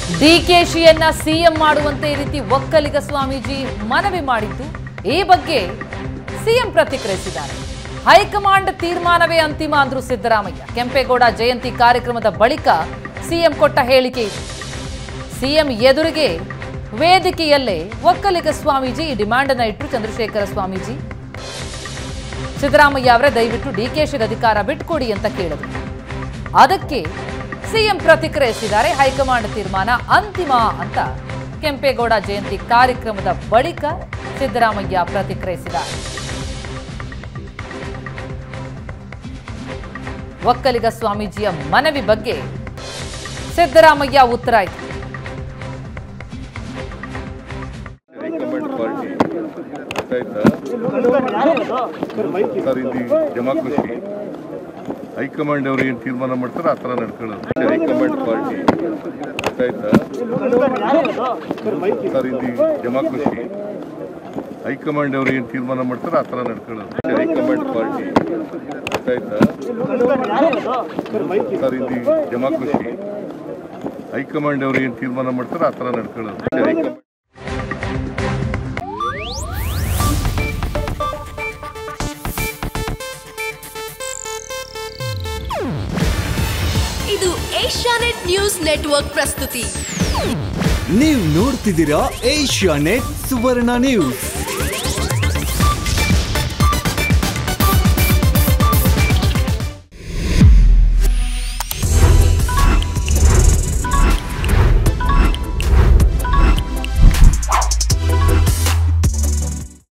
ಡಿಕೆಶಿಯನ್ನ CM ಮಾಡುವಂತೆ ಈ ರೀತಿ ಒಕ್ಕಲಿಗ ಸ್ವಾಮೀಜಿ ಮನವಿ ಮಾಡಿದ್ದು ಈ ಬಗ್ಗೆ ಸಿಎಂ ಪ್ರತಿಕ್ರಿಯಿಸಿದ್ದಾರೆ ಹೈಕಮಾಂಡ್ ತೀರ್ಮಾನವೇ ಅಂತಿಮ ಅಂದ್ರು ಸಿದ್ದರಾಮಯ್ಯ ಕೆಂಪೇಗೌಡ ಜಯಂತಿ ಕಾರ್ಯಕ್ರಮದ ಬಳಿಕ ಸಿಎಂ ಕೊಟ್ಟ ಹೇಳಿಕೆ ಇದು ಸಿಎಂ ಎದುರಿಗೆ ವೇದಿಕೆಯಲ್ಲೇ ಒಕ್ಕಲಿಗ ಸ್ವಾಮೀಜಿ ಈ ಡಿಮ್ಯಾಂಡ್ ಅನ್ನ ಇಟ್ಟರು ಚಂದ್ರಶೇಖರ ಸ್ವಾಮೀಜಿ ಸಿದ್ದರಾಮಯ್ಯ ಅವರೇ ದಯವಿಟ್ಟು ಡಿಕೆಶಿಗೆ ಅಧಿಕಾರ ಬಿಟ್ಕೊಡಿ ಅಂತ ಕೇಳಿದ್ರು ಅದಕ್ಕೆ ಸಿಎಂ ಪ್ರತಿಕ್ರಿಯಿಸಿದ್ದಾರೆ ಹೈಕಮಾಂಡ್ ತೀರ್ಮಾನ ಅಂತಿಮ ಅಂತ ಕೆಂಪೇಗೌಡ ಜಯಂತಿ ಕಾರ್ಯಕ್ರಮದ ಬಳಿಕ ಸಿದ್ದರಾಮಯ್ಯ ಪ್ರತಿಕ್ರಿಯಿಸಿದ್ದಾರೆ ಒಕ್ಕಲಿಗ ಸ್ವಾಮೀಜಿಯ ಮನವಿ ಬಗ್ಗೆ ಸಿದ್ದರಾಮಯ್ಯ ಉತ್ತರ ಇತ್ತು ಹೈಕಮಾಂಡ್ ಪಾರ್ಟಿ ಗೊತ್ತಾಯ್ತಾ ಸರ್ ಇದು ಡೆಮಾಕ್ರಸಿ ಹೈಕಮಾಂಡ್ ಅವರು ಏನು ತೀರ್ಮಾನ ಮಾಡ್ತಾರೆ ಆ ಥರ ನಡ್ಕೊಳ್ಳೋದು ಹೈಕಮಾಂಡ್ ಪಾರ್ಟಿ ಗೊತ್ತಾಯ್ತಾ ಸರ್ ಇದು ಡೆಮಾಕ್ರಸಿ ಹೈಕಮಾಂಡ್ ಅವರು ಏನು ತೀರ್ಮಾನ ಮಾಡ್ತಾರೆ ಆ ಥರ ನಡ್ಕೊಳ್ಳೋದು ಹೈಕಮಾಂಡ್ ಪಾರ್ಟಿ ಗೊತ್ತಾಯ್ತಾ ಸರ್ ಇದು ಡೆಮಾಕ್ರಸಿ ಹೈಕಮಾಂಡ್ ಅವರು ಏನು ತೀರ್ಮಾನ ಮಾಡ್ತಾರೆ ಆ ಥರ ನಡ್ಕೊಳ್ಳೋದು ಹೈಕಮಾಂಡ್ ಇದು ಏಷ್ಯಾನೆಟ್ ನ್ಯೂಸ್ ನೆಟ್ವರ್ಕ್ ಪ್ರಸ್ತುತಿ ನೀವು ನೋಡ್ತಿದ್ದೀರಾ ಏಷ್ಯಾ ನೆಟ್ ಸುವರ್ಣ ನ್ಯೂಸ್